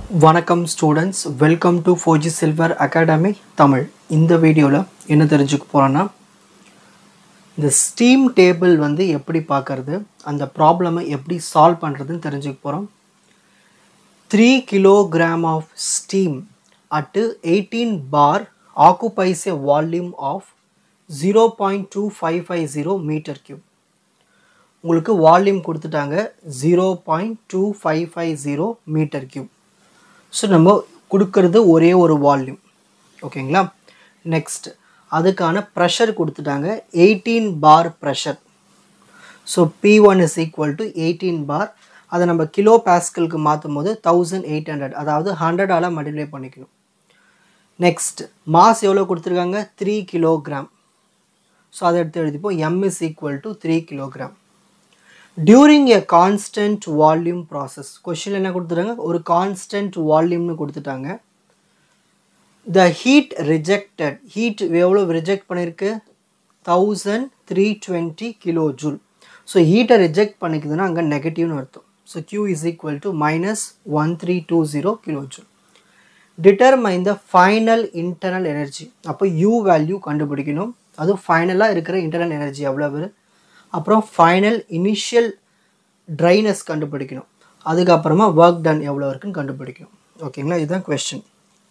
வணக்கம் students welcome to ஃபோஜி silver academy Tamil இந்த வீடியோவில் என்ன தெரிஞ்சுக்க போகிறோன்னா இந்த ஸ்டீம் டேபிள் வந்து எப்படி பார்க்கறது அந்த ப்ராப்ளமை எப்படி சால்வ் பண்ணுறதுன்னு தெரிஞ்சுக்க போகிறோம் three kilogram of steam at eighteen bar occupies a volume of zero point two five five zero metre cube உங்களுக்கு வால்யூம் கொடுத்துட்டாங்க zero point two five five zero metre cube so நம்ம கொடுக்கறது ஒரே ஒரு வால்யூம் ஓகேங்களா நெக்ஸ்ட் அதுக்கான pressure கொடுத்துட்டாங்க eighteen bar pressure so P one is equal to eighteen bar அதை நம்ம கிலோ பாஸ்கலுக்கு மாற்றும் போது தௌசண்ட் எயிட் ஹண்ட்ரட் அதாவது ஹண்ட்ரடால் மல்டிப்ளை பண்ணிக்கணும் நெக்ஸ்ட் மாஸ் எவ்வளோ கொடுத்துருக்காங்க த்ரீ கிலோகிராம் ஸோ அதை எடுத்து எழுதிப்போம் M is equal to three kilogram during a constant volume process question என்ன கொடுத்துட்டாங்க ஒரு கான்ஸ்டன்ட் வால்யூம்னு கொடுத்துட்டாங்க த ஹீட் ரிஜெக்டட் ஹீட் எவ்வளோ ரிஜெக்ட் பண்ணியிருக்கு thousand three twenty kilo joule so ஹீட்டை ரிஜெக்ட் பண்ணிக்குதுன்னா அங்கே நெகட்டிவ்னு அர்த்தம் so Q is equal to minus one three two zero kilo joule determine the final internal energy அப்போ யூ வேல்யூ கண்டுபிடிக்கணும் அதுவும் ஃபைனலாக இருக்கிற இன்டர்னல் எனர்ஜி எவ்வளவு அப்புறம் ஃபைனல் இனிஷியல் ட்ரைனஸ் கண்டுபிடிக்கணும் அதுக்கப்புறமா ஒர்க் டன் எவ்வளோ இருக்குன்னு கண்டுபிடிக்கணும் ஓகேங்களா இதுதான் question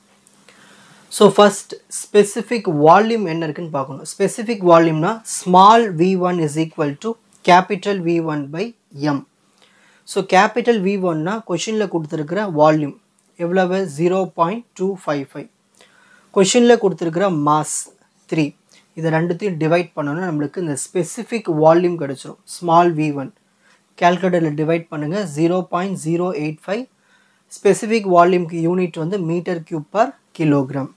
so first specific volume என்ன இருக்குன்னு பார்க்கணும் ஸ்பெசிஃபிக் வால்யூம்னா small V one is equal to capital V one by M so capital V ஒன்னா கொஷினில் கொடுத்துருக்கிற வால்யூம் எவ்வளவு zero point two five five கொஷினில் கொடுத்துருக்கிற மாஸ் த்ரீ இதை ரெண்டுத்தையும் டிவைட் பண்ணோன்னா நம்மளுக்கு இந்த ஸ்பெசிஃபிக் வால்யூம் கிடச்சிரும் ஸ்மால் வி ஒன் கேல்குலேட்டரில் டிவைட் பண்ணுங்கள் zero point zero eight five specific வால்யூம்க்கு யூனிட் வந்து மீட்டர் கியூப் பர் கிலோகிராம்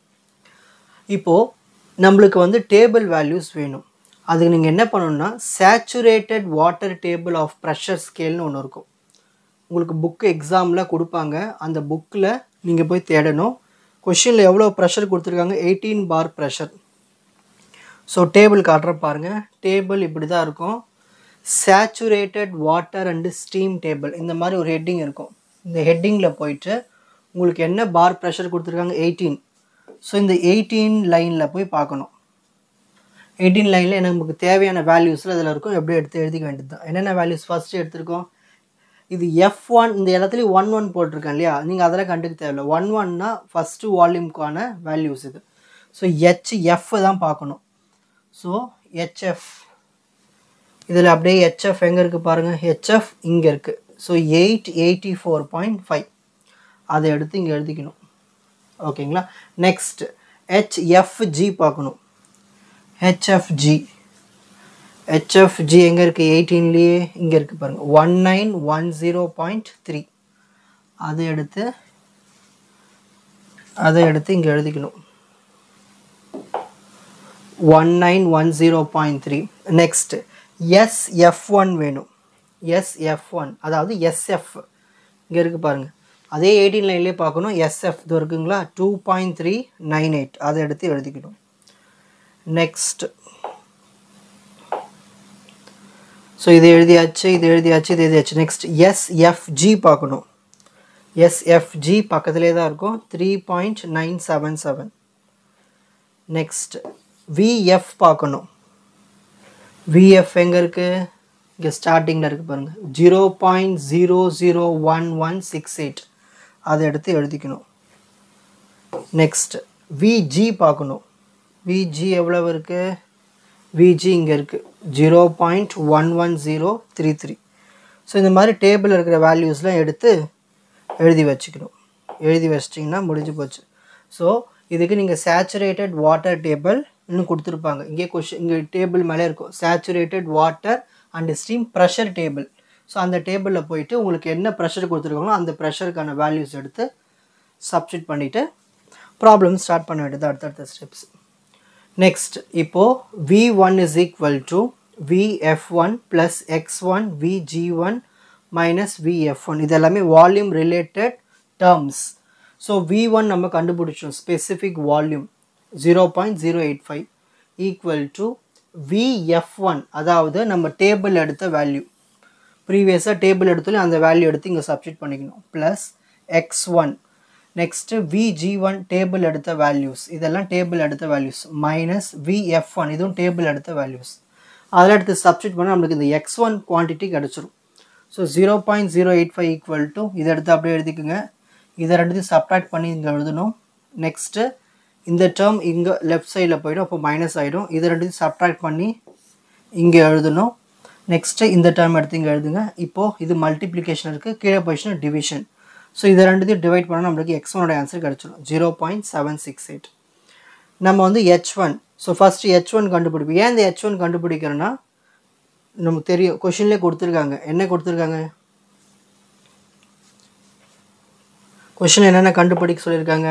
இப்போது நம்மளுக்கு வந்து டேபிள் வேல்யூஸ் வேணும் அதுக்கு நீங்கள் என்ன பண்ணணும்னா saturated water table of pressure ஸ்கேல்னு ஒன்று இருக்கும் உங்களுக்கு புக்கு எக்ஸாமில் கொடுப்பாங்க அந்த புக்கில் நீங்கள் போய் தேடணும் கொஷினில் எவ்வளோ ப்ரெஷர் கொடுத்துருக்காங்க eighteen bar pressure so table காட்டுற பாருங்கள் டேபிள் இப்படி தான் இருக்கும் saturated water and steam table இந்த மாதிரி ஒரு ஹெட்டிங் இருக்கும் இந்த ஹெட்டிங்கில் போயிட்டு உங்களுக்கு என்ன பார் ப்ரெஷர் கொடுத்துருக்காங்க எயிட்டீன் ஸோ இந்த எயிட்டீன் லைனில் போய் பார்க்கணும் எயிட்டீன் லைனில் நமக்கு தேவையான வேல்யூஸில் அதில் இருக்கும் எப்படி எடுத்து எழுதிக்க வேண்டியது தான் என்னென்ன வேல்யூஸ் ஃபஸ்ட்டு எடுத்திருக்கோம் இது எஃப் ஒன் இந்த இடத்துலையும் ஒன் ஒன் போட்டிருக்கேன் இல்லையா நீங்கள் அதெல்லாம் கண்டுக்க தேவையில்லை ஒன் ஒன்னா ஃபஸ்ட்டு வால்யூம்க்கான வேல்யூஸ் இது ஸோ ஹெச் எஃப் தான் பார்க்கணும் ஸோ ஹெச்எஃப் இதில் அப்படியே ஹெச்எஃப் எங்கே இருக்குது பாருங்கள் ஹெச்எஃப் இங்கே இருக்குது so eight eighty four point five அதை எடுத்து இங்கே எழுதிக்கணும் ஓகேங்களா நெக்ஸ்ட் ஹெச்எஃப்ஜி பார்க்கணும் ஹெச்எஃப்ஜி ஹெச்எஃப்ஜி எங்கே இருக்குது எயிட்டீன்லேயே இங்கே இருக்குது பாருங்கள் one nine one zero point three அதை எடுத்து அதை எடுத்து இங்கே எழுதிக்கணும் one nine one zero point three next SF one வேணும் எஸ்எஃப் ஒன் அதாவது எஸ்எஃப் இங்கே இருக்குது பாருங்கள் அதே எயிட்டீன் லைன்லேயே பார்க்கணும் எஸ்எஃப் இது இருக்குங்களா two point three nine eight அதை எடுத்து எழுதிக்கணும் நெக்ஸ்ட் ஸோ இது எழுதியாச்சு இது எழுதியாச்சு இது எழுதியாச்சு நெக்ஸ்ட் எஸ்எஃப்ஜி பார்க்கணும் எஸ்எஃப்ஜி பக்கத்துலேயே தான் இருக்கும் three point nine seven seven next VF பார்க்கணும் விஎஃப் எங்கே இருக்குது இங்கே ஸ்டார்டிங்கில் இருக்குது பாருங்கள் zero point zero zero one one six eight அதை எடுத்து எழுதிக்கணும் நெக்ஸ்ட் விஜி பார்க்கணும் விஜி எவ்வளவு இருக்குது விஜி இங்கே இருக்குது zero point one one zero three three so இந்த மாதிரி டேபிளில் இருக்கிற வேல்யூஸ்லாம் எடுத்து எழுதி வச்சுக்கணும் எழுதி வச்சிட்டிங்கன்னா முடிஞ்சு போச்சு ஸோ இதுக்கு நீங்கள் சேச்சுரேட்டட் வாட்டர் டேபிள் இன்னும் கொடுத்துருப்பாங்க இங்கே கொஷின் இங்கே டேபிள் மேலே இருக்கும் saturated water and steam pressure table so அந்த டேபிளில் போயிட்டு உங்களுக்கு என்ன ப்ரெஷர் கொடுத்துருக்காங்களோ அந்த ப்ரெஷருக்கான வேல்யூஸ் எடுத்து சப்ஸ்டிட் பண்ணிவிட்டு ப்ராப்ளம் ஸ்டார்ட் பண்ண வேண்டியது அடுத்தடுத்த ஸ்டெப்ஸ் நெக்ஸ்ட் இப்போது V one is equal to V F one plus X one V G one minus V F one இது எல்லாமே volume related terms so V one நம்ம கண்டுபிடிச்சோம் specific volume zero point zero eight five equal to VF one அதாவது நம்ம table எடுத்த value ப்ரீவியஸாக table எடுத்தாலும் அந்த வேல்யூ எடுத்து இங்கே சப்ஸ்டிட் பண்ணிக்கணும் plus X one next V G one table எடுத்த வேல்யூஸ் இதெல்லாம் டேபிள் எடுத்த values minus V F one இதுவும் டேபிள் எடுத்த வேல்யூஸ் அதெல்லாம் எடுத்து சப்ஸ்டியூட் பண்ணால் நம்மளுக்கு இந்த எக்ஸ் ஒன் குவான்டிட்டி கிடச்சிரும் so zero point zero eight five equal to இதை எடுத்து அப்படியே எழுதிக்குங்க இதை ரெண்டுத்தையும் சப்ராக்ட் பண்ணி இங்கே எழுதணும் நெக்ஸ்ட்டு இந்த டேர்ம் இங்கே லெஃப்ட் சைடில் போயிடும் அப்போ மைனஸ் ஆகிடும் இதை ரெண்டுத்தையும் சப்ராக்ட் பண்ணி இங்கே எழுதணும் நெக்ஸ்ட்டு இந்த டேர்ம் எடுத்து இங்கே எழுதுங்க இப்போது இது மல்டிப்ளிகேஷன் இருக்குது கீழே போயிடுச்சுன்னா டிவிஷன் ஸோ இதை ரெண்டுத்தையும் டிவைட் பண்ணால் நம்மளுக்கு எக்ஸ் ஒனோட ஆன்சர் கிடச்சிடும் zero point seven six eight நம்ம வந்து H one so first H one கண்டுபிடிப்போம் ஏன் இந்த ஹெச் ஒன் கண்டுபிடிக்கிறோன்னா நமக்கு தெரியும் கொஷின்லேயே கொடுத்துருக்காங்க என்ன கொடுத்துருக்காங்க கொஷின் என்னென்ன கண்டுபிடிக்க சொல்லியிருக்காங்க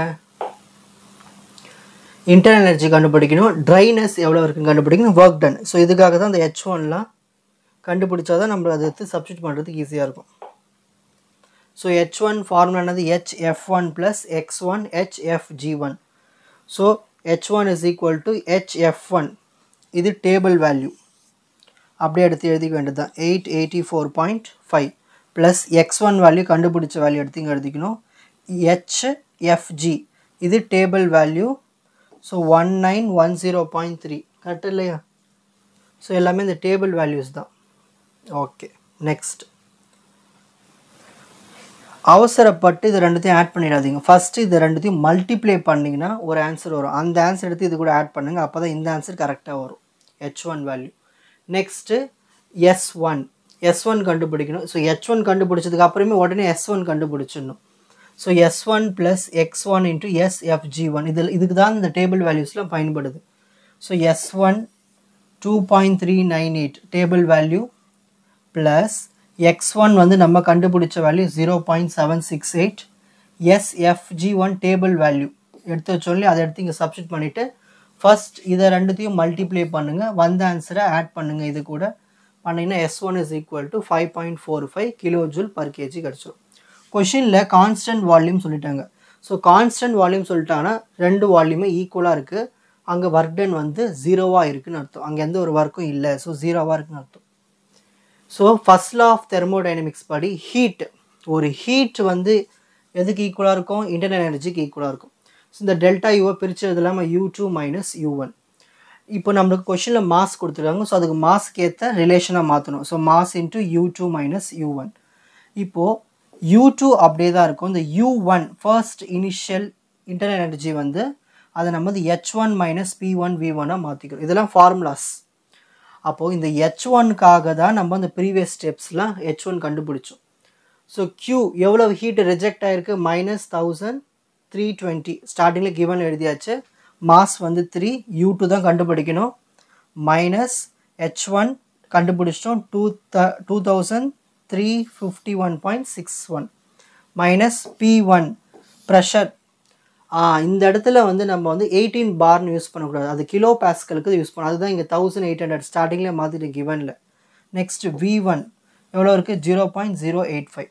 இன்டர்னல் எனர்ஜி கண்டுபிடிக்கணும் ட்ரைனஸ் எவ்வளோ இருக்குன்னு கண்டுபிடிக்கணும் ஒர்க் டன் ஸோ இதுக்காக தான் இந்த ஹெச் ஒன்லாம் கண்டுபிடிச்சா தான் நம்ம அதை எடுத்து சப்ஸ்டியூட் பண்ணுறதுக்கு ஈஸியாக இருக்கும் ஸோ ஹெச் ஒன் ஃபார்முலா என்னது H F one plus X one H F G one so H one is equal to H F one இது டேபிள் வேல்யூ அப்படியே எடுத்து எழுதிக்க வேண்டியது தான் eight eighty four point five plus X one value கண்டுபிடிச்ச value எடுத்து இங்கே எழுதிக்கணும் ஹெச்எஃப்ஜி இது table value so one nine one zero point three correct இல்லையா ஸோ எல்லாமே இந்த டேபிள் வேல்யூஸ் தான் ஓகே நெக்ஸ்ட் அவசரப்பட்டு இது ரெண்டுத்தையும் ஆட் பண்ணிடாதீங்க ஃபஸ்ட்டு இது ரெண்டுத்தையும் மல்டிப்ளை பண்ணிங்கன்னா ஒரு ஆன்சர் வரும் அந்த ஆன்சர் எடுத்து இது கூட ஆட் பண்ணுங்கள் அப்போ தான் இந்த ஆன்சர் கரெக்டாக வரும் H one value next S one S one கண்டுபிடிக்கணும் ஸோ ஹெச் ஒன் கண்டுபிடிச்சதுக்கு அப்புறமே உடனே எஸ் ஒன் கண்டுபிடிச்சிடணும் so S one plus X one into S FG one இதில் இதுக்கு தான் இந்த டேபிள் வேல்யூஸ்லாம் பயன்படுது so S one two point three nine eight table value plus X one வந்து நம்ம கண்டுபிடிச்ச value zero point seven six eight SFG one table value எடுத்து சொல்லி அதை எடுத்து இங்கே சப்ஸ்டிட் பண்ணிவிட்டு ஃபர்ஸ்ட் இதை ரெண்டுத்தையும் மல்டிப்ளை பண்ணுங்கள் வந்த ஆன்சரை ஆட் பண்ணுங்கள் இது கூட பண்ணிங்கன்னா S one is equal to five point four five kilo joule per KG கிடச்சிரும் கொஷினில் கான்ஸ்டன்ட் வால்யூம் சொல்லிட்டாங்க ஸோ கான்ஸ்டன்ட் வால்யூம் சொல்லிட்டாங்கன்னா ரெண்டு வால்யூமே ஈக்குவலாக இருக்குது அங்கே ஒர்க் டன் வந்து ஜீரோவாக இருக்குன்னு அர்த்தம் அங்கே எந்த ஒரு ஒர்க்கும் இல்லை ஸோ ஜீரோவாக இருக்குன்னு அர்த்தம் so first law of thermodynamics படி ஹீட் ஒரு ஹீட் வந்து எதுக்கு ஈக்குவலாக இருக்கும் இன்டர்னல் எனர்ஜிக்கு ஈக்குவலாக இருக்கும் ஸோ இந்த டெல்டா யூவை பிரிச்சது இல்லாமல் U two minus U one இப்போ நம்மளுக்கு கொஷினில் மாஸ் கொடுத்துருக்காங்க ஸோ அதுக்கு மாஸ்க்கு ஏற்ற ரிலேஷனாக மாற்றணும் so mass into U two minus U one இப்போது யூ டூ அப்படியே தான் இருக்கும் இந்த U one first initial internal energy வந்து அதை நம்ம வந்து H one minus P one V one மாற்றிக்கிறோம் இதெல்லாம் ஃபார்முலாஸ் அப்போது இந்த ஹெச் ஒன்காக தான் நம்ம அந்த ப்ரீவியஸ் ஸ்டெப்ஸ்லாம் ஹெச் ஒன் கண்டுபிடிச்சோம் ஸோ க்யூ எவ்வளோ ஹீட் ரிஜெக்ட் ஆகிருக்கு மைனஸ் தௌசண்ட் த்ரீ டுவெண்ட்டி ஸ்டார்டிங்கில் கிவன் எழுதியாச்சு மாஸ் வந்து த்ரீ யூ டூ தான் கண்டுபிடிக்கணும் மைனஸ் ஹெச் ஒன் கண்டுபிடிச்சிட்டோம் two the two thousand three fifty one point six one minus P one pressure இந்த இடத்துல வந்து நம்ம வந்து எயிட்டீன் பார்னு யூஸ் பண்ணக்கூடாது அது கிலோ பேஸ்கலுக்கு யூஸ் பண்ணணும் அதுதான் இங்கே தௌசண்ட் எயிட் ஹண்ட்ரட் ஸ்டார்டிங்கில் மாற்றிட்டு கிவனில் நெக்ஸ்ட் வி ஒன் எவ்வளோ இருக்குது zero point zero eight five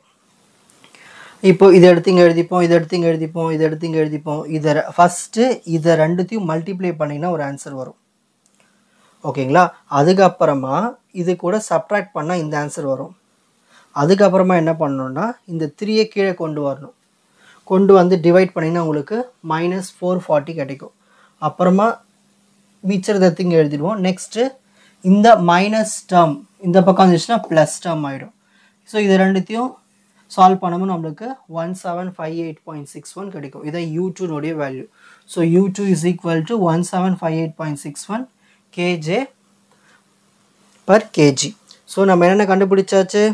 இப்போ இதை எடுத்து இங்கே எழுதிப்போம் இதை எடுத்து இங்கே எழுதிப்போம் இதை எடுத்து இங்கே எழுதிப்போம் இதை ஃபஸ்ட்டு இதை ரெண்டுத்தையும் மல்டிப்ளை பண்ணிங்கன்னா ஒரு ஆன்சர் வரும் ஓகேங்களா அதுக்கப்புறமா இது கூட சப்ட்ராக்ட் பண்ணால் இந்த ஆன்சர் வரும் அதுக்கப்புறமா என்ன பண்ணணும்னா இந்த த்ரீயை கீழே கொண்டு வரணும் கொண்டு வந்து டிவைட் பண்ணிங்கன்னா உங்களுக்கு மைனஸ் ஃபோர் ஃபார்ட்டி கிடைக்கும் அப்புறமா மிச்சத்தை இங்கே எழுதிடுவோம் நெக்ஸ்ட்டு இந்த மைனஸ் டேர்ம் இந்த பக்கம் வந்துச்சுன்னா ப்ளஸ் டேர்ம் ஆகிடும் ஸோ இது ரெண்டுத்தையும் சால்வ் பண்ணும்போது நம்மளுக்கு one seven five eight point six one கிடைக்கும் இதான் யூ டூனுடைய value so U two is equal to one seven five eight point six one KJ per KG so நம்ம என்னென்ன கண்டுபிடிச்சாச்சு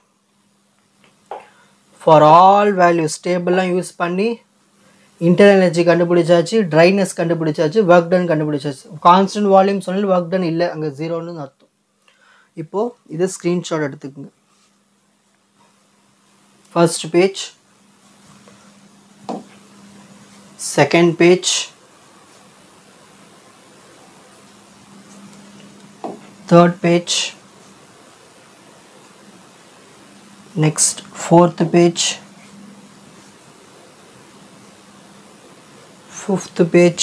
ஃபார் ஆல் வேல்யூஸ் டேபிள்லாம் யூஸ் பண்ணி இன்டர்னல் எனர்ஜி கண்டுபிடிச்சாச்சு dryness கண்டுபிடிச்சாச்சு ஒர்க் டன் கண்டுபிடிச்சாச்சு கான்ஸ்டன்ட் வால்யூம் சொன்னாலும் ஒர்க் டன் இல்லை அங்கே ஜீரோன்னு அர்த்தம் இப்போது இது ஸ்க்ரீன்ஷாட் எடுத்துக்கோங்க first page second page third page next fourth page fifth page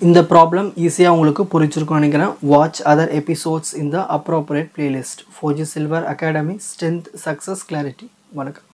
இந்த ப்ராப்ளம் ஈஸியாக உங்களுக்கு புரிஞ்சிருக்கும்னு நினைக்கிறேன் வாட்ச் அதர் எபிசோட்ஸ் இந்த appropriate playlist Fauji silver academy strength success clarity வணக்கம்